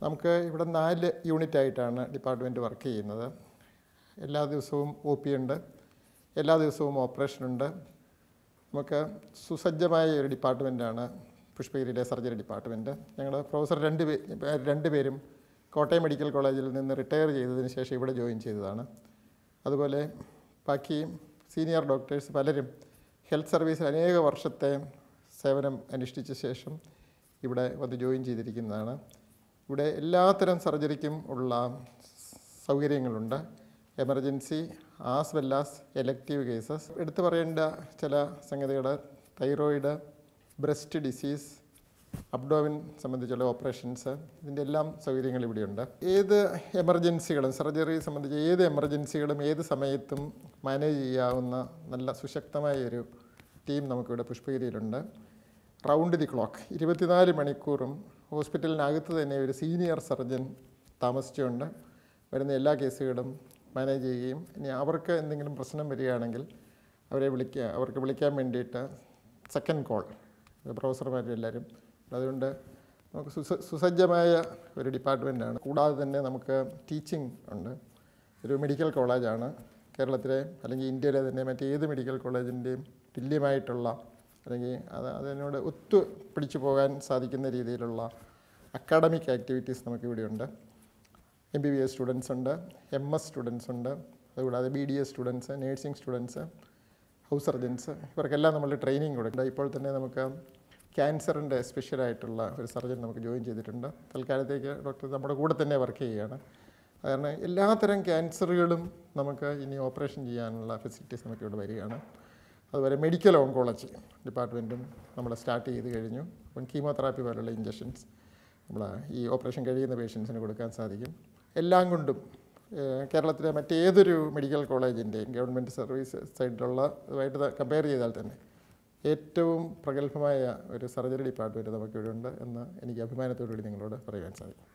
നമുക്ക് ഇവിടെ നാല് യൂണിറ്റ് ആയിട്ടാണ് ഡിപ്പാർട്ട്മെൻറ്റ് വർക്ക് ചെയ്യുന്നത് എല്ലാ ദിവസവും ഒ പി ഉണ്ട് എല്ലാ ദിവസവും ഓപ്പറേഷൻ ഉണ്ട് നമുക്ക് സുസജ്ജമായ ഒരു ഡിപ്പാർട്ട്മെൻറ്റാണ് പുഷ്പഗിരിയിലെ സർജറി ഡിപ്പാർട്ട്മെൻറ്റ് ഞങ്ങൾ പ്രൊഫസർ രണ്ട് പേ രണ്ട് പേരും കോട്ടയം മെഡിക്കൽ കോളേജിൽ നിന്ന് റിട്ടയർ ചെയ്തതിന് ശേഷം ഇവിടെ ജോയിൻ ചെയ്തതാണ് അതുപോലെ ബാക്കി സീനിയർ ഡോക്ടേഴ്സ് പലരും ഹെൽത്ത് സർവീസിൽ അനേക വർഷത്തെ സേവനം അനുഷ്ഠിച്ച ശേഷം ഇവിടെ വന്ന് ജോയിൻ ചെയ്തിരിക്കുന്നതാണ് ഇവിടെ എല്ലാത്തരം സർജറിക്കും ഉള്ള സൗകര്യങ്ങളുണ്ട് emergency as well as elective cases എടുത്തു പറയേണ്ട ചില സംഗതികൾ തൈറോയിഡ് ബ്രസ്റ്റ് ഡിസീസ് അബ്ഡോമിൻ സംബന്ധിച്ചുള്ള ഓപ്പറേഷൻസ് ഇതിൻ്റെ എല്ലാം സൗകര്യങ്ങൾ ഇവിടെയുണ്ട് ഏത് എമർജൻസികളും സർജറി സംബന്ധിച്ച് ഏത് എമർജൻസികളും ഏത് സമയത്തും മാനേജ് ചെയ്യാവുന്ന നല്ല സുശക്തമായ ഒരു ടീം നമുക്കിവിടെ പുഷ്പഗിരിയിലുണ്ട് റൗണ്ട് ദി ക്ലോക്ക് ഇരുപത്തിനാല് മണിക്കൂറും ഹോസ്പിറ്റലിനകത്ത് തന്നെ ഒരു സീനിയർ സർജൻ താമസിച്ചുകൊണ്ട് വരുന്ന എല്ലാ കേസുകളും മാനേജ് ചെയ്യുകയും ഇനി അവർക്ക് എന്തെങ്കിലും പ്രശ്നം വരികയാണെങ്കിൽ അവരെ വിളിക്കുക അവർക്ക് വിളിക്കാൻ വേണ്ടിയിട്ട് സെക്കൻഡ് കോൾ പ്രൊഫസർമാരും എല്ലാവരും അതുകൊണ്ട് നമുക്ക് സുസ സുസജ്ജമായ ഒരു ഡിപ്പാർട്ട്മെൻറ്റാണ് കൂടാതെ തന്നെ നമുക്ക് ടീച്ചിങ് ഉണ്ട് ഒരു മെഡിക്കൽ കോളേജാണ് കേരളത്തിലെ അല്ലെങ്കിൽ ഇന്ത്യയിലെ തന്നെ മറ്റേത് മെഡിക്കൽ കോളേജിൻ്റെയും തുല്യമായിട്ടുള്ള അല്ലെങ്കിൽ അത് അതിനോട് ഒത്തു പിടിച്ചു പോകാൻ സാധിക്കുന്ന രീതിയിലുള്ള അക്കാഡമിക് ആക്ടിവിറ്റീസ് നമുക്കിവിടെയുണ്ട് M B B S students ഉണ്ട് എം എസ് സ്റ്റുഡൻസ് ഉണ്ട് അതുകൂടാതെ B D S students nursing students house surgeons ഇവർക്കെല്ലാം നമ്മൾ ട്രെയിനിങ് കൊടുക്കുന്നുണ്ട് ഇപ്പോൾ തന്നെ നമുക്ക് ക്യാൻസറിൻ്റെ സ്പെഷ്യലായിട്ടുള്ള ഒരു സർജൻ നമുക്ക് ജോയിൻ ചെയ്തിട്ടുണ്ട് തൽക്കാലത്തേക്ക് ഡോക്ടർ നമ്മുടെ കൂടെ തന്നെ വർക്ക് ചെയ്യുകയാണ് കാരണം എല്ലാത്തരം ക്യാൻസറുകളും നമുക്ക് ഇനി ഓപ്പറേഷൻ ചെയ്യാനുള്ള ഫെസിലിറ്റീസ് നമുക്ക് ഇവിടെ വരികയാണ് അതുപോലെ മെഡിക്കൽ ഓങ്കോളജി ഡിപ്പാർട്ട്മെൻറ്റും നമ്മൾ സ്റ്റാർട്ട് ചെയ്ത് കഴിഞ്ഞു അപ്പം കീമോതെറാപ്പി പോലുള്ള ഇഞ്ചക്ഷൻസ് നമ്മൾ ഈ ഓപ്പറേഷൻ കഴിയുന്ന പേഷ്യൻസിന് കൊടുക്കാൻ സാധിക്കും എല്ലാം കൊണ്ടും ഏഹ്, കേരളത്തിലെ മറ്റേതൊരു മെഡിക്കൽ കോളേജിൻ്റെയും ഗവൺമെൻറ് സർവീസ് സൈഡിലുള്ള ഇതുമായിട്ട് കമ്പയർ ചെയ്താൽ തന്നെ ഏറ്റവും പ്രഗത്ഭമായ ഒരു സർജറി ഡിപ്പാർട്ട്മെൻറ്റ് നമുക്കിവിടെ ഉണ്ട് എന്ന് എനിക്ക് അഭിമാനത്തോടുകൂടി നിങ്ങളോട് പറയുവാൻ സാധിക്കും